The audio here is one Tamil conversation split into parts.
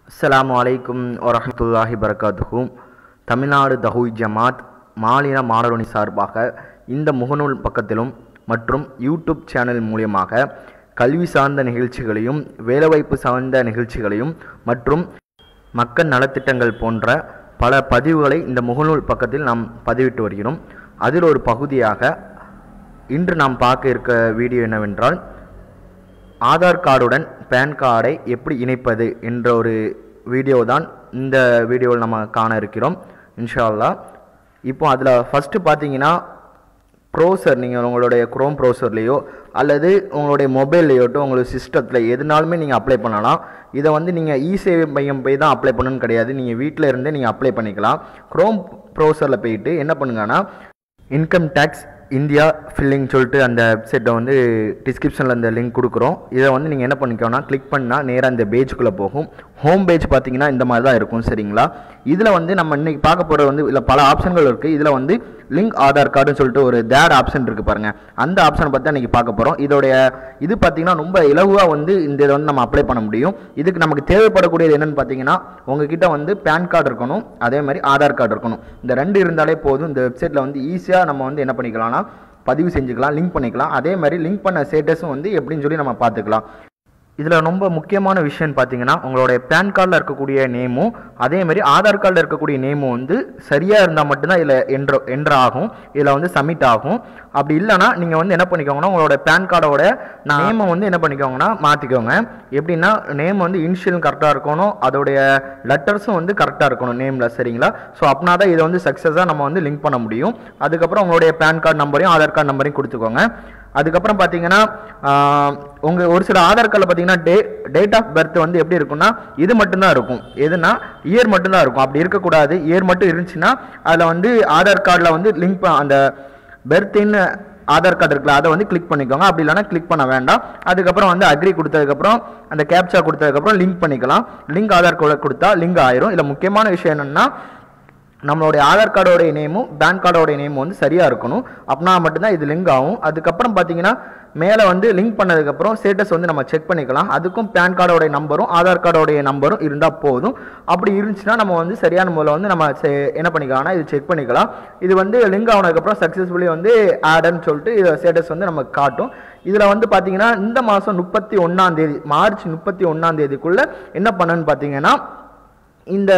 அஸ்ஸலாமு அலைக்கும் வரஹ்மத்துல்லாஹி பரகாத்துஹு தமிழ்நாடு தஹூய் ஜமாத் மாநில மாணவரணி சார்பாக இந்த முகநூல் பக்கத்திலும் மற்றும் யூடியூப் சேனல் மூலியமாக கல்வி சார்ந்த நிகழ்ச்சிகளையும் வேலைவாய்ப்பு சார்ந்த நிகழ்ச்சிகளையும் மற்றும் மக்கள் நலத்திட்டங்கள் போன்ற பல பதிவுகளை இந்த முகநூல் பக்கத்தில் நாம் பதிவிட்டு வருகிறோம் அதில் ஒரு பகுதியாக இன்று நாம் பார்க்க இருக்க வீடியோ என்னவென்றால் ஆதார் கார்டுடன் பேன் கார்டை எப்படி இணைப்பது என்ற ஒரு வீடியோ தான் இந்த வீடியோவில் நம்ம காண இருக்கிறோம் இன்ஷா அல்லாஹ் இப்போ அதில் ஃபஸ்ட்டு பார்த்தீங்கன்னா ப்ரோசர் நீங்கள் உங்களுடைய குரோம் ப்ரோசர்லேயோ அல்லது உங்களுடைய மொபைல்லையோட்டோ உங்களுக்கு சிஸ்டத்தில் எதுனாலுமே நீங்கள் அப்ளை பண்ணலாம் இதை வந்து நீங்கள் இ சேவை மையம் போய் தான் அப்ளை பண்ணணும்னு கிடையாது நீங்கள் வீட்டில் இருந்தே நீங்கள் அப்ளை பண்ணிக்கலாம் குரோம் ப்ரோசரில் போயிட்டு என்ன பண்ணுங்கன்னா இன்கம் டேக்ஸ் இந்தியா ஃபில்லிங் சொல்லிட்டு அந்த வெப்சைட்டை வந்து டிஸ்கிரிப்ஷனில் அந்த லிங்க் கொடுக்குறோம் இதை வந்து நீங்கள் என்ன பண்ணிக்கோன்னா கிளிக் பண்ணால் நேராக இந்த பேஜுக்குள்ளே போகும் ஹோம் பேஜ் பார்த்தீங்கன்னா இந்த மாதிரி தான் இருக்கும் சரிங்களா இதில் வந்து நம்ம இன்னைக்கு பார்க்க போகிறது வந்து இதில் பல ஆப்ஷன்கள் இருக்குது இதில் வந்து லிங்க் ஆதார் கார்டுன்னு சொல்லிட்டு ஒரு தேட் ஆப்ஷன் இருக்குது பாருங்கள் அந்த ஆப்ஷனை பற்றி தான் இன்றைக்கி பார்க்க போகிறோம் இதோடைய இது பார்த்தீங்கன்னா ரொம்ப இலகுவாக வந்து இந்த இதை வந்து நம்ம அப்ளை பண்ண முடியும் இதுக்கு நமக்கு தேவைப்படக்கூடியது என்னென்னு பார்த்தீங்கன்னா உங்ககிட்ட வந்து பேன் கார்டு இருக்கணும் அதே மாதிரி ஆதார் கார்டு இருக்கணும் இந்த ரெண்டு இருந்தாலே போதும் இந்த வெப்சைட்டில் வந்து ஈஸியாக நம்ம வந்து என்ன பண்ணிக்கலாம்னா பதிவு செஞ்சுக்கலாம் லிங்க் பண்ணிக்கலாம் அதே மாதிரி லிங்க் பண்ண ஸ்டேட்டஸும் வந்து எப்படின்னு சொல்லி நம்ம பார்த்துக்கலாம் இதில் ரொம்ப முக்கியமான விஷயம் பார்த்தீங்கன்னா உங்களுடைய பேன் கார்டில் இருக்கக்கூடிய நேமும் அதே மாதிரி ஆதார் கார்டில் இருக்கக்கூடிய நேமும் வந்து சரியாக இருந்தால் மட்டும்தான் இதில் என்ட்ரு என்ட்ரு ஆகும் இதில் வந்து சப்மிட் ஆகும் அப்படி இல்லைனா நீங்கள் வந்து என்ன பண்ணிக்கோங்கன்னா உங்களோட பேன் கார்டோட நேமை வந்து என்ன பண்ணிக்கோங்கன்னா மாற்றிக்கோங்க எப்படின்னா நேம் வந்து இனிஷியல் கரெக்டாக இருக்கணும் அதோடைய லெட்டர்ஸும் வந்து கரெக்டாக இருக்கணும் நேமில் சரிங்களா ஸோ அப்படின்னா தான் இதை வந்து சக்ஸஸாக நம்ம வந்து லிங்க் பண்ண முடியும் அதுக்கப்புறம் உங்களுடைய பேன் கார்டு நம்பரையும் ஆதார் கார்டு நம்பரையும் கொடுத்துக்கோங்க அதுக்கப்புறம் பார்த்தீங்கன்னா உங்கள் ஒரு சில ஆதார் கார்டில் பார்த்தீங்கன்னா டே டேட் ஆஃப் பர்த் வந்து எப்படி இருக்கும்னா இது மட்டும்தான் இருக்கும் எதுனா இயர் மட்டும்தான் இருக்கும் அப்படி இருக்கக்கூடாது இயர் மட்டும் இருந்துச்சுன்னா அதில் வந்து ஆதார் கார்டில் வந்து லிங்க் அந்த பெர்த்தின்னு ஆதார் கார்டு இருக்குல்ல அதை வந்து கிளிக் பண்ணிக்கோங்க அப்படி இல்லைனா கிளிக் பண்ண வேண்டாம் அதுக்கப்புறம் வந்து அக்ரி கொடுத்ததுக்கப்புறம் அந்த கேப்சா கொடுத்ததுக்கப்புறம் லிங்க் பண்ணிக்கலாம் லிங்க் ஆதார் கார்டு கொடுத்தா லிங்க் ஆயிரும் இதில் முக்கியமான விஷயம் என்னென்னா நம்மளுடைய ஆதார் கார்டோடைய நேமும் பேன் கார்டோடைய நேமும் வந்து சரியாக இருக்கணும் அப்படின்னா மட்டும்தான் இது லிங்க் ஆகும் அதுக்கப்புறம் பார்த்தீங்கன்னா மேலே வந்து லிங்க் பண்ணதுக்கப்புறம் ஸ்டேட்டஸ் வந்து நம்ம செக் பண்ணிக்கலாம் அதுக்கும் பேன் கார்டோடைய நம்பரும் ஆதார் கார்டோடைய நம்பரும் இருந்தால் போதும் அப்படி இருந்துச்சுன்னா நம்ம வந்து சரியான முறையில் வந்து நம்ம என்ன பண்ணிக்கலாம்னா இது செக் பண்ணிக்கலாம் இது வந்து லிங்க் ஆனதுக்கப்புறம் சக்ஸஸ்ஃபுல்லி வந்து ஆடுன்னு சொல்லிட்டு இது ஸ்டேட்டஸ் வந்து நமக்கு காட்டும் இதில் வந்து பார்த்தீங்கன்னா இந்த மாதம் முப்பத்தி ஒன்றாம் தேதி மார்ச் முப்பத்தி ஒன்றாம் தேதிக்குள்ளே என்ன பண்ணணும்னு பார்த்தீங்கன்னா இந்த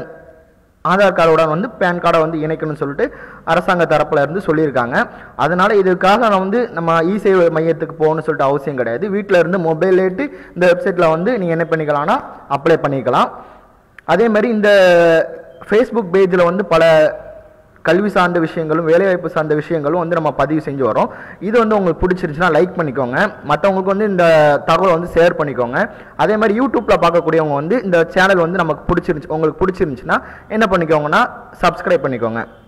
ஆதார் கார்டோட வந்து பேன் கார்டை வந்து இணைக்கணும்னு சொல்லிட்டு அரசாங்க தரப்பில் இருந்து சொல்லியிருக்காங்க அதனால் இதுக்காக நான் வந்து நம்ம இ சேவை மையத்துக்கு போகணும்னு சொல்லிட்டு அவசியம் கிடையாது வீட்டில் இருந்து மொபைல்லேட்டு இந்த வெப்சைட்டில் வந்து நீங்கள் என்ன பண்ணிக்கலாம்னா அப்ளை பண்ணிக்கலாம் அதே மாதிரி இந்த ஃபேஸ்புக் பேஜில் வந்து பல கல்வி சார்ந்த விஷயங்களும் வேலைவாய்ப்பு சார்ந்த விஷயங்களும் வந்து நம்ம பதிவு செஞ்சு வரோம் இது வந்து உங்களுக்கு பிடிச்சிருந்துச்சுன்னா லைக் பண்ணிக்கோங்க மற்றவங்களுக்கு வந்து இந்த தகவலை வந்து ஷேர் பண்ணிக்கோங்க அதே மாதிரி யூடியூப்பில் பார்க்கக்கூடியவங்க வந்து இந்த சேனல் வந்து நமக்கு பிடிச்சிருந்துச்சு உங்களுக்கு பிடிச்சிருந்துச்சுன்னா என்ன பண்ணிக்கோங்கன்னா சப்ஸ்கிரைப் பண்ணிக்கோங்க